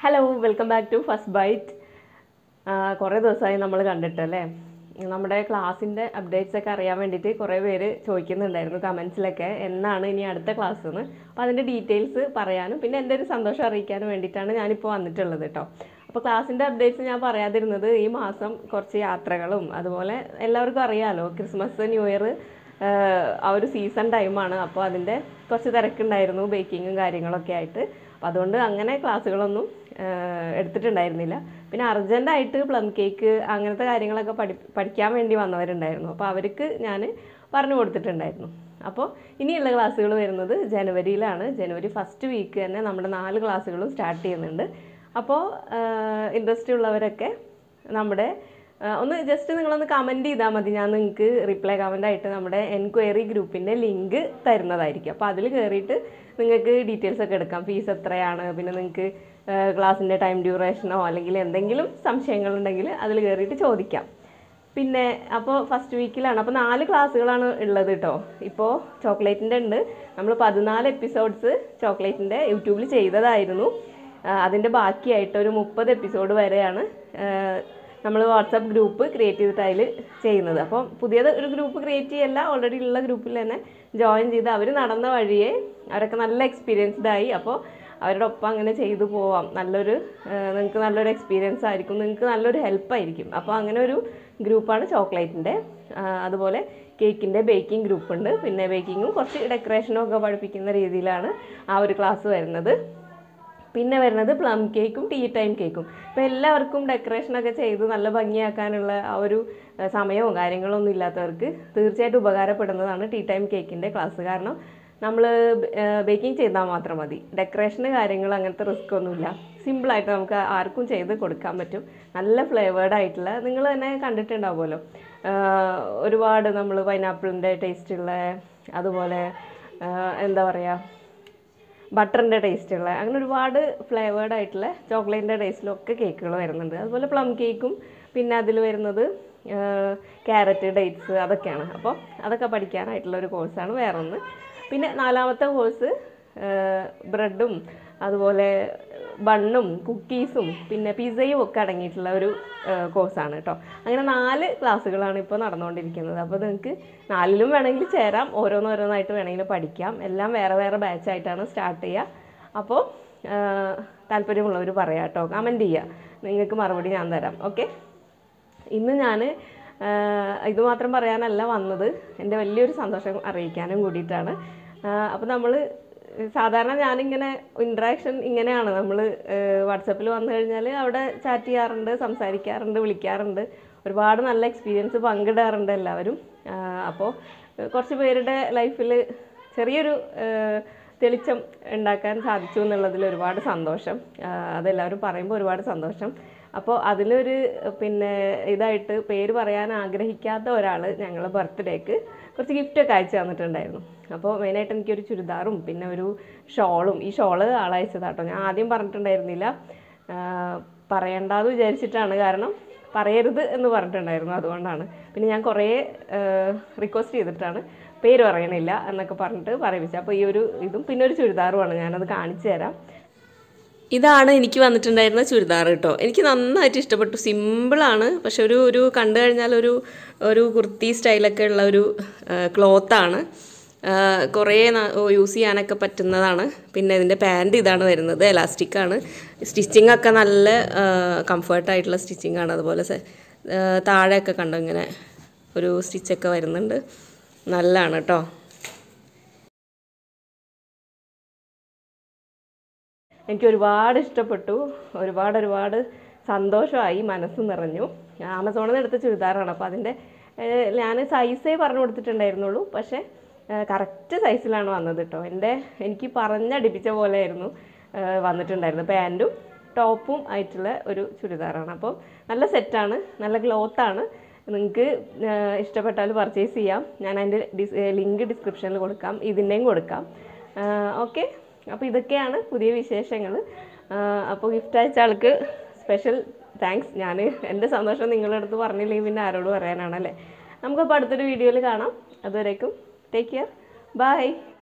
hello welcome back to first bite കുറേ ദിവസമായി നമ്മൾ കണ്ടിട്ടല്ലേ നമ്മുടെ ക്ലാസ്സിൻ്റെ അപ്ഡേറ്റ്സ് ഒക്കെ അറിയാൻ വേണ്ടിയിട്ട് കുറേ പേര് ചോദിക്കുന്നുണ്ടായിരുന്നു കമൻസിലൊക്കെ എന്നാണ് ഇനി അടുത്ത ക്ലാസ് എന്ന് അപ്പോൾ അതിൻ്റെ ഡീറ്റെയിൽസ് പറയാനും പിന്നെ എൻ്റെ ഒരു സന്തോഷം അറിയിക്കാനും വേണ്ടിയിട്ടാണ് ഞാനിപ്പോൾ വന്നിട്ടുള്ളത് കേട്ടോ അപ്പോൾ ക്ലാസ്സിൻ്റെ അപ്ഡേറ്റ്സ് ഞാൻ പറയാതിരുന്നത് ഈ മാസം കുറച്ച് യാത്രകളും അതുപോലെ എല്ലാവർക്കും അറിയാമല്ലോ ക്രിസ്മസ് ന്യൂ ഇയർ ആ ഒരു സീസൺ ടൈമാണ് അപ്പോൾ അതിൻ്റെ കുറച്ച് തിരക്കുണ്ടായിരുന്നു ബേക്കിങ്ങും കാര്യങ്ങളൊക്കെ ആയിട്ട് അപ്പോൾ അതുകൊണ്ട് അങ്ങനെ ക്ലാസ്സുകളൊന്നും ആഹ് എടുത്തിട്ടുണ്ടായിരുന്നില്ല പിന്നെ അർജൻറ്റായിട്ട് പ്ലം കേക്ക് അങ്ങനത്തെ കാര്യങ്ങളൊക്കെ പഠി പഠിക്കാൻ വേണ്ടി വന്നവരുണ്ടായിരുന്നു അപ്പോൾ അവർക്ക് ഞാൻ പറഞ്ഞു കൊടുത്തിട്ടുണ്ടായിരുന്നു അപ്പോൾ ഇനിയുള്ള ക്ലാസ്സുകൾ വരുന്നത് ജനുവരിയിലാണ് ജനുവരി ഫസ്റ്റ് വീക്ക് തന്നെ നമ്മുടെ നാല് ക്ലാസ്സുകളും സ്റ്റാർട്ട് ചെയ്യുന്നുണ്ട് അപ്പോൾ ഇൻട്രസ്റ്റ് ഉള്ളവരൊക്കെ നമ്മുടെ ആ, ഒന്ന് ജസ്റ്റ് നിങ്ങളൊന്ന് കമൻറ്റ് ചെയ്താൽ മതി ഞാൻ നിങ്ങൾക്ക് റിപ്ലൈ കമൻ്റ് ആയിട്ട് നമ്മുടെ എൻക്വയറി ഗ്രൂപ്പിൻ്റെ ലിങ്ക് തരുന്നതായിരിക്കും അപ്പോൾ അതിൽ കയറിയിട്ട് നിങ്ങൾക്ക് ഡീറ്റെയിൽസ് ഒക്കെ എടുക്കാം ഫീസ് എത്രയാണ് പിന്നെ നിങ്ങൾക്ക് ക്ലാസ്സിൻ്റെ ടൈം ഡ്യൂറേഷനോ അല്ലെങ്കിൽ എന്തെങ്കിലും സംശയങ്ങളുണ്ടെങ്കിൽ അതിൽ കയറിയിട്ട് ചോദിക്കാം പിന്നെ അപ്പോൾ ഫസ്റ്റ് വീക്കിലാണ് അപ്പോൾ നാല് ക്ലാസ്സുകളാണ് ഉള്ളത് കേട്ടോ ഇപ്പോൾ ചോക്ലേറ്റിൻ്റെ ഉണ്ട് നമ്മൾ പതിനാല് എപ്പിസോഡ്സ് ചോക്ലേറ്റിൻ്റെ യൂട്യൂബിൽ ചെയ്തതായിരുന്നു അതിൻ്റെ ബാക്കിയായിട്ട് ഒരു മുപ്പത് എപ്പിസോഡ് വരെയാണ് നമ്മൾ വാട്സപ്പ് ഗ്രൂപ്പ് ക്രിയേറ്റ് ചെയ്തിട്ട് അതിൽ ചെയ്യുന്നത് അപ്പോൾ പുതിയത് ഒരു ഗ്രൂപ്പ് ക്രിയേറ്റ് ചെയ്യല്ല ഓൾറെഡി ഉള്ള ഗ്രൂപ്പിൽ തന്നെ ജോയിൻ ചെയ്ത് അവർ നടന്ന വഴിയെ അവരൊക്കെ നല്ല എക്സ്പീരിയൻസ്ഡ് ആയി അപ്പോൾ അവരുടെ ഒപ്പം അങ്ങനെ ചെയ്തു പോവാം നല്ലൊരു നിങ്ങൾക്ക് നല്ലൊരു എക്സ്പീരിയൻസ് ആയിരിക്കും നിങ്ങൾക്ക് നല്ലൊരു ഹെൽപ്പായിരിക്കും അപ്പോൾ അങ്ങനെ ഒരു ഗ്രൂപ്പാണ് ചോക്ലേറ്റിൻ്റെ അതുപോലെ കേക്കിൻ്റെ ബേക്കിംഗ് ഗ്രൂപ്പ് ഉണ്ട് പിന്നെ ബേക്കിങ്ങും കുറച്ച് ഡെക്കറേഷനും ഒക്കെ പഠിപ്പിക്കുന്ന രീതിയിലാണ് ആ ഒരു ക്ലാസ് വരുന്നത് പിന്നെ വരുന്നത് പ്ലം കേക്കും ടീ ടൈം കേക്കും ഇപ്പോൾ എല്ലാവർക്കും ഡെക്കറേഷനൊക്കെ ചെയ്ത് നല്ല ഭംഗിയാക്കാനുള്ള ആ ഒരു ഏഹ്, സമയവും കാര്യങ്ങളൊന്നും ഇല്ലാത്തവർക്ക് തീർച്ചയായിട്ടും ഉപകാരപ്പെടുന്നതാണ് ടീ ടൈം കേക്കിൻ്റെ ക്ലാസ് കാരണം നമ്മൾ ബേക്കിംഗ് ചെയ്താൽ മാത്രം മതി ഡെക്കറേഷന് കാര്യങ്ങൾ അങ്ങനത്തെ റിസ്ക് ഒന്നുമില്ല സിമ്പിളായിട്ട് നമുക്ക് ആർക്കും ചെയ്ത് കൊടുക്കാൻ പറ്റും നല്ല ഫ്ലേവേർഡ് ആയിട്ടുള്ള നിങ്ങൾ തന്നെ കണ്ടിട്ടുണ്ടാവുമല്ലോ ഏഹ്, ഒരുപാട് നമ്മൾ പൈനാപ്പിളിൻ്റെ ടേസ്റ്റുള്ള അതുപോലെ ഏഹ്, എന്താ പറയുക ബട്ടറിൻ്റെ ടേസ്റ്റുള്ള അങ്ങനെ ഒരുപാട് ഫ്ലേവേർഡ് ആയിട്ടുള്ള ചോക്ലേറ്റിൻ്റെ ടേസ്റ്റിലൊക്കെ കേക്കുകൾ വരുന്നുണ്ട് അതുപോലെ പ്ലം കേക്കും പിന്നെ അതിൽ വരുന്നത് ക്യാരറ്റ് ഡേറ്റ്സ് അതൊക്കെയാണ് അപ്പോൾ അതൊക്കെ പഠിക്കാനായിട്ടുള്ള ഒരു കോഴ്സാണ് വേറെ ഒന്ന് പിന്നെ നാലാമത്തെ കോഴ്സ് ബ്രെഡും അതുപോലെ ബണ്ണും കുക്കീസും പിന്നെ പിസയും ഒക്കെ അടങ്ങിയിട്ടുള്ള ഒരു കോഴ്സാണ് കേട്ടോ അങ്ങനെ നാല് ക്ലാസ്സുകളാണ് ഇപ്പോൾ നടന്നുകൊണ്ടിരിക്കുന്നത് അപ്പോൾ നിങ്ങൾക്ക് നാലിലും വേണമെങ്കിൽ ചേരാം ഓരോന്നോരോന്നായിട്ട് വേണമെങ്കിൽ പഠിക്കാം എല്ലാം വേറെ വേറെ ബാച്ചായിട്ടാണ് സ്റ്റാർട്ട് ചെയ്യുക അപ്പോൾ താല്പര്യമുള്ളവർ പറയാം കേട്ടോ കമൻറ്റ് ചെയ്യുക നിങ്ങൾക്ക് മറുപടി ഞാൻ തരാം ഓക്കെ ഇന്ന് ഞാൻ ഇത് മാത്രം പറയാനല്ല വന്നത് എൻ്റെ വലിയൊരു സന്തോഷം അറിയിക്കാനും കൂടിയിട്ടാണ് അപ്പോൾ നമ്മൾ സാധാരണ ഞാനിങ്ങനെ ഇൻട്രാക്ഷൻ ഇങ്ങനെയാണ് നമ്മൾ വാട്സപ്പിൽ വന്നു കഴിഞ്ഞാൽ അവിടെ ചാറ്റ് ചെയ്യാറുണ്ട് സംസാരിക്കാറുണ്ട് വിളിക്കാറുണ്ട് ഒരുപാട് നല്ല എക്സ്പീരിയൻസ് പങ്കിടാറുണ്ട് എല്ലാവരും അപ്പോൾ കുറച്ച് പേരുടെ ലൈഫിൽ ചെറിയൊരു ഏഹ്, തെളിച്ചം ഉണ്ടാക്കാൻ സാധിച്ചു എന്നുള്ളതിൽ ഒരുപാട് സന്തോഷം ആ, അതെല്ലാവരും പറയുമ്പോൾ ഒരുപാട് സന്തോഷം അപ്പോൾ അതിലൊരു പിന്നെ ഇതായിട്ട് പേര് പറയാൻ ആഗ്രഹിക്കാത്ത ഒരാൾ ഞങ്ങളെ ബർത്ത്ഡേക്ക് കുറച്ച് ഗിഫ്റ്റൊക്കെ അയച്ചു തന്നിട്ടുണ്ടായിരുന്നു അപ്പോൾ മെയിനായിട്ട് എനിക്കൊരു ചുരിദാറും പിന്നെ ഒരു ഷോളും ഈ ഷോള് ആളയച്ചതാട്ടോ ഞാൻ ആദ്യം പറഞ്ഞിട്ടുണ്ടായിരുന്നില്ല ആ, പറയണ്ടാന്ന് വിചാരിച്ചിട്ടാണ് കാരണം പറയരുത് എന്ന് പറഞ്ഞിട്ടുണ്ടായിരുന്നു അതുകൊണ്ടാണ് പിന്നെ ഞാൻ കുറേ റിക്വസ്റ്റ് ചെയ്തിട്ടാണ് പേര് പറയണില്ല എന്നൊക്കെ പറഞ്ഞിട്ട് പറയിപ്പിച്ചത് അപ്പോൾ ഈ ഒരു ഇതും പിന്നെ ഒരു ചുരിദാറുമാണ് ഞാനത് കാണിച്ചു തരാം ഇതാണ് എനിക്ക് വന്നിട്ടുണ്ടായിരുന്ന ചുരിദാർ കേട്ടോ എനിക്ക് നന്നായിട്ട് ഇഷ്ടപ്പെട്ടു സിമ്പിളാണ് പക്ഷെ ഒരു ഒരു കണ്ടു കഴിഞ്ഞാൽ ഒരു ഒരു കുർത്തി സ്റ്റൈലൊക്കെ ഉള്ള ഒരു ക്ലോത്താണ് കുറേ യൂസ് ചെയ്യാനൊക്കെ പറ്റുന്നതാണ് പിന്നെ ഇതിൻ്റെ പാൻറ് ഇതാണ് വരുന്നത് എലാസ്റ്റിക്കാണ് സ്റ്റിച്ചിങ് ഒക്കെ നല്ല കംഫർട്ടായിട്ടുള്ള സ്റ്റിച്ചിങ് ആണ് അതുപോലെ സെ- ആ, താഴെയൊക്കെ കണ്ടോ ഇങ്ങനെ ഒരു സ്റ്റിച്ചൊക്കെ വരുന്നുണ്ട് നല്ലതാണ് കേട്ടോ എനിക്ക് ഒരുപാട് ഇഷ്ടപ്പെട്ടു ഒരുപാട് ഒരുപാട് സന്തോഷമായി മനസ്സ് നിറഞ്ഞു ആമസോണിൽ നിന്ന് എടുത്ത ചുരിദാറാണ് അപ്പോൾ അതിൻ്റെ ഞാൻ സൈസേ പറഞ്ഞു കൊടുത്തിട്ടുണ്ടായിരുന്നുള്ളൂ പക്ഷേ കറക്റ്റ് സൈസിലാണ് വന്നത് കേട്ടോ എൻ്റെ എനിക്ക് പറഞ്ഞടിപ്പിച്ച പോലെയായിരുന്നു ഏഹ് വന്നിട്ടുണ്ടായിരുന്നത് പാൻറ്റും ടോപ്പും ആയിട്ടുള്ള ഒരു ചുരിദാറാണ് അപ്പോൾ നല്ല സെറ്റാണ് നല്ല ക്ലോത്താണ് നിങ്ങൾക്ക് ഇഷ്ടപ്പെട്ടാൽ പർച്ചേസ് ചെയ്യാം ഞാൻ അതിൻ്റെ ഡിസ് ലിങ്ക് ഡിസ്ക്രിപ്ഷനിൽ കൊടുക്കാം ഇതിൻ്റെയും കൊടുക്കാം ഓക്കെ അപ്പോൾ ഇതൊക്കെയാണ് പുതിയ വിശേഷങ്ങൾ അപ്പോൾ ഗിഫ്റ്റ് അയച്ച ആൾക്ക് സ്പെഷ്യൽ താങ്ക്സ് ഞാൻ എൻ്റെ സന്തോഷം നിങ്ങളുടെ അടുത്ത് പറഞ്ഞില്ലെങ്കിൽ പിന്നെ ആരോട് പറയാനാണല്ലേ നമുക്കപ്പോൾ അടുത്തൊരു വീഡിയോയിൽ കാണാം അതുവരേക്കും ടേക്ക് കെയർ ബൈ